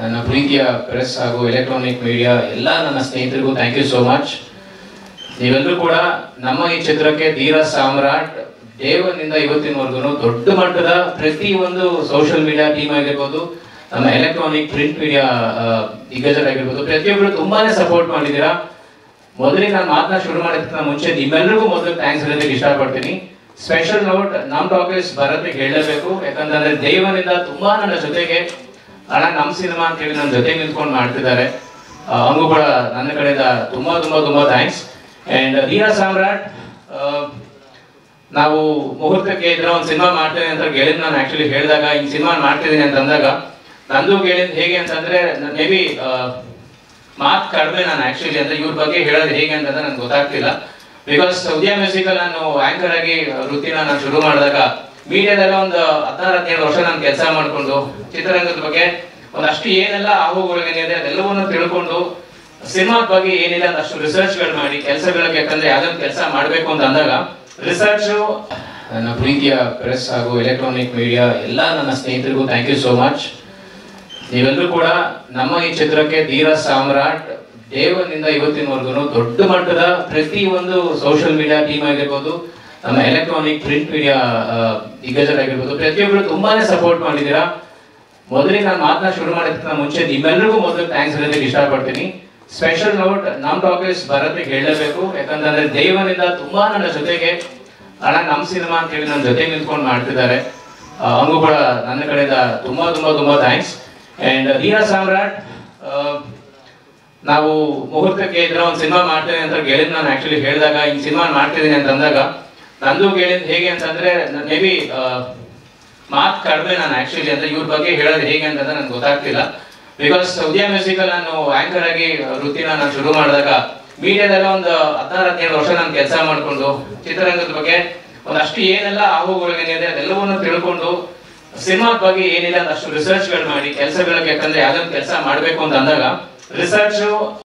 ನನ್ನ ಪ್ರೀತಿಯ ಪ್ರೆಸ್ ಹಾಗೂ ಎಲೆಕ್ಟ್ರಾನಿಕ್ ಮೀಡಿಯಾ ಎಲ್ಲ ನನ್ನ ಸ್ನೇಹಿತರಿಗೂ ಥ್ಯಾಂಕ್ ಯು ಸೋ ಮಚ್ ನೀವೆಲ್ಲರೂ ಕೂಡ ನಮ್ಮ ಈ ಚಿತ್ರಕ್ಕೆ ಧೀರ ಸಾಮ್ರಾಟ್ ದೇವನಿಂದ ಇವತ್ತಿನವರೆಗೂ ದೊಡ್ಡ ಮಟ್ಟದ ಪ್ರತಿ ಒಂದು ಸೋಷಿಯಲ್ ಮೀಡಿಯಾ ಟೀಮ್ ಆಗಿರ್ಬೋದು ನಮ್ಮ ಎಲೆಕ್ಟ್ರಾನಿಕ್ ಪ್ರಿಂಟ್ ಮೀಡಿಯಾ ದಿಗ್ಗಜರಾಗಿರ್ಬೋದು ಪ್ರತಿಯೊಬ್ಬರು ತುಂಬಾನೇ ಸಪೋರ್ಟ್ ಮಾಡಿದ್ದೀರಾ ಮೊದಲಿಗೆ ನಾನು ಮಾತನ್ನ ಶುರು ಮಾಡೋದಕ್ಕಿಂತ ಮುಂಚೆ ನಿಮ್ಮೆಲ್ಲರಿಗೂ ಮೊದಲು ಥ್ಯಾಂಕ್ಸ್ ಹೇಳೋದಕ್ಕೆ ಇಷ್ಟಪಡ್ತೀನಿ ಸ್ಪೆಷಲ್ ನೋಟ್ ನಮ್ ಟಾಕೀಸ್ ಭರತ್ಗೆ ಹೇಳಲೇಬೇಕು ಯಾಕಂತಂದ್ರೆ ದೇವನಿಂದ ತುಂಬಾ ನನ್ನ ಜೊತೆಗೆ ಅಣ್ಣ ನಮ್ ಸಿನಿಮಾ ಅಂತ ಹೇಳಿ ನನ್ನ ಜೊತೆ ನಿಂತ್ಕೊಂಡು ಮಾಡ್ತಿದ್ದಾರೆ ಆ, ಅವ್ನಿಗೂ ಕೂಡ ನನ್ನ ಕಡೆಯಿಂದ ತುಂಬಾ ತುಂಬಾ ತುಂಬಾ ಥ್ಯಾಂಕ್ಸ್ ಅಂಡ್ ಧೀರ ಸಾಮ್ರಾಟ್ ಆ, ನಾವು ಮುಹೂರ್ತಕ್ಕೆ ಇದ್ರ ಒಂದು ಸಿನಿಮಾ ಮಾಡ್ತೇನೆ ಅಂತ ಹೇಳಿದ್ ನಾನು ಆಕ್ಚುಲಿ ಹೇಳಿದಾಗ ಈ ಸಿನಿಮಾ ಮಾಡ್ತಿದ್ದೀನಿ ಅಂತ ಅಂದಾಗ ನಂದು ಹೇಳಿದ್ ಹೇಗೆ ಅಂತಂದ್ರೆ ಮೇ ಬಿ ಮಾತ್ ಕಡಿಮೆ ನಾನು ಆಕ್ಚುಲಿ ಅಂದ್ರೆ ಇವ್ರ ಬಗ್ಗೆ ಹೇಳೋದು ಹೇಗೆ ಅಂತ ನನ್ಗೆ ಗೊತ್ತಾಗ್ತಿಲ್ಲ ಬಿಕಾಸ್ ಉದಯ ಮ್ಯೂಸಿಕಲ್ ನಾನು ಆಂಕರ್ ಆಗಿ ವೃತ್ತಿನ ನಾನು ಶುರು ಮಾಡಿದಾಗ ಮೀಡಿಯಾದಲ್ಲ ಒಂದು ಹದಿನಾರು ಹದಿನೇಳು ವರ್ಷ ನಾನು ಕೆಲಸ ಮಾಡ್ಕೊಂಡು ಚಿತ್ರರಂಗದ ಬಗ್ಗೆ ಒಂದಷ್ಟು ಏನೆಲ್ಲ ಆಹುಗಳಿಗೇನಿದೆ ಅದೆಲ್ಲವನ್ನು ತಿಳ್ಕೊಂಡು ಸಿನಿಮಾದ ಬಗ್ಗೆ ಏನಿಲ್ಲ ಅಷ್ಟು ರಿಸರ್ಚ್ ಗಳು ಮಾಡಿ ಕೆಲಸಗಳಿಗೆ ಯಾಕಂದ್ರೆ ಯಾವ್ದೊಂದು ಕೆಲಸ ಮಾಡ್ಬೇಕು ಅಂತ ಅಂದಾಗ ರಿಸರ್ಚ್ ನನ್ನ ಪ್ರೀತಿಯ ಪ್ರೆಸ್ ಹಾಗೂ ಎಲೆಕ್ಟ್ರಾನಿಕ್ ಮೀಡಿಯಾ ಎಲ್ಲ ನನ್ನ ಸ್ನೇಹಿತರಿಗೂ ಥ್ಯಾಂಕ್ ಯು ಸೋ ಮಚ್ ನೀವೆಲ್ಲರೂ ಕೂಡ ನಮ್ಮ ಈ ಚಿತ್ರಕ್ಕೆ ಧೀರ ಸಾಮ್ರಾಟ್ ದೇವನಿಂದ ಇವತ್ತಿನವರೆಗೂ ದೊಡ್ಡ ಮಟ್ಟದ ಪ್ರತಿ ಒಂದು ಸೋಷಿಯಲ್ ಮೀಡಿಯಾ ಟೀಮ್ ಆಗಿರ್ಬೋದು ನಮ್ಮ ಎಲೆಕ್ಟ್ರಾನಿಕ್ ಪ್ರಿಂಟ್ ಮೀಡಿಯಾ ದಿಗ್ಗಜರಾಗಿರ್ಬೋದು ಪ್ರತಿಯೊಬ್ಬರು ತುಂಬಾನೇ ಸಪೋರ್ಟ್ ಮಾಡಿದ್ದೀರಾ ಮೊದಲಿಗೆ ನಾನು ಮಾತನ್ನ ಶುರು ಮಾಡೋದಕ್ಕಿಂತ ಮುಂಚೆ ನಿಮ್ಮೆಲ್ಲರಿಗೂ ಮೊದಲು ಥ್ಯಾಂಕ್ಸ್ ಹೇಳೋದಕ್ಕೆ ಇಷ್ಟಪಡ್ತೀನಿ ಸ್ಪೆಷಲ್ ನೋಟ್ ನಮ್ ಟಾಕೀಸ್ ಭರತ್ಗೆ ಹೇಳಲೇಬೇಕು ಯಾಕಂತಂದ್ರೆ ದೇವನಿಂದ ತುಂಬಾ ನನ್ನ ಜೊತೆಗೆ ಅಣ್ಣ ನಮ್ ಸಿನಿಮಾ ಅಂತ ಹೇಳಿ ನನ್ನ ಜೊತೆ ನಿಂತ್ಕೊಂಡು ಮಾಡ್ತಿದ್ದಾರೆ ಆ, ಅವ್ನಿಗೂ ಕೂಡ ನನ್ನ ಕಡೆಯಿಂದ ತುಂಬಾ ತುಂಬಾ ತುಂಬಾ ಥ್ಯಾಂಕ್ಸ್ ಅಂಡ್ ಧೀರ ಸಾಮ್ರಾಟ್ ಆ, ನಾವು ಮುಹೂರ್ತಕ್ಕೆ ಇದ್ರ ಒಂದು ಸಿನಿಮಾ ಮಾಡ್ತೇನೆ ಅಂತ ಹೇಳಿದ್ ನಾನು ಆಕ್ಚುಲಿ ಹೇಳಿದಾಗ ಈ ಸಿನಿಮಾ ಮಾಡ್ತಿದ್ದೀನಿ ಅಂತ ಅಂದಾಗ ನಂದು ಹೇಳಿದ್ ಹೇಗೆ ಅಂತಂದ್ರೆ ಮೇ ಬಿ ಮಾತ್ ಕಡಿಮೆ ನಾನು ಆಕ್ಚುಲಿ ಅಂದ್ರೆ ಇವ್ರ ಬಗ್ಗೆ ಹೇಳೋದು ಹೇಗೆ ಅಂತ ನನ್ಗೆ ಗೊತ್ತಾಗ್ತಿಲ್ಲ ಬಿಕಾಸ್ ಉದಯ ಮ್ಯೂಸಿಕಲ್ ನಾನು ಆಂಕರ್ ಆಗಿ ವೃತ್ತಿನ ನಾನು ಶುರು ಮಾಡಿದಾಗ ಮೀಡಿಯಾದಲ್ಲ ಒಂದು ಹದಿನಾರು ಹದಿನೇಳು ವರ್ಷ ನಾನು ಕೆಲಸ ಮಾಡ್ಕೊಂಡು ಚಿತ್ರರಂಗದ ಬಗ್ಗೆ ಒಂದಷ್ಟು ಏನೆಲ್ಲ ಆಹುಗಳಿಗೇನಿದೆ ಅದೆಲ್ಲವನ್ನು ತಿಳ್ಕೊಂಡು ಸಿನಿಮಾದ ಬಗ್ಗೆ ಏನಿಲ್ಲ ಅಷ್ಟು ರಿಸರ್ಚ್ ಗಳು ಮಾಡಿ ಕೆಲಸಗಳಿಗೆ ಯಾಕಂದ್ರೆ ಯಾವ್ದೊಂದು ಕೆಲಸ ಮಾಡ್ಬೇಕು ಅಂತ ಅಂದಾಗ ರಿಸರ್ಚ್